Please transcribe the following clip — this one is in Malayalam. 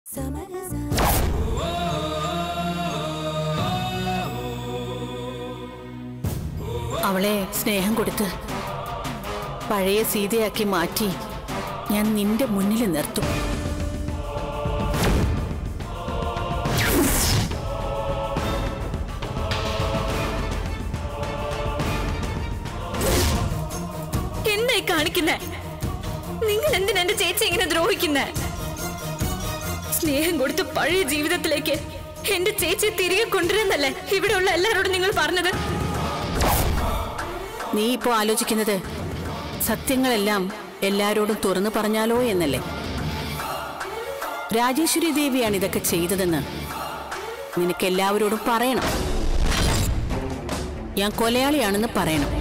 അവളെ സ്നേഹം കൊടുത്ത് പഴയ സീതയാക്കി മാറ്റി ഞാൻ നിന്റെ മുന്നിൽ നിർത്തും എന്തായി കാണിക്കുന്നേ നിങ്ങൾ എന്തിനാ എന്റെ ചേച്ചി ഇങ്ങനെ ദ്രോഹിക്കുന്നേ സ്നേഹം കൊടുത്ത് പഴയ ജീവിതത്തിലേക്ക് എന്റെ ചേച്ചി തിരികെ കൊണ്ടുവരുന്നല്ലേ ഇവിടെയുള്ള എല്ലാവരോടും നിങ്ങൾ പറഞ്ഞത് നീ ഇപ്പോൾ ആലോചിക്കുന്നത് സത്യങ്ങളെല്ലാം എല്ലാരോടും തുറന്നു പറഞ്ഞാലോ എന്നല്ലേ രാജേശ്വരി ദേവിയാണ് ഇതൊക്കെ ചെയ്തതെന്ന് നിനക്ക് എല്ലാവരോടും പറയണം ഞാൻ കൊലയാളിയാണെന്ന് പറയണം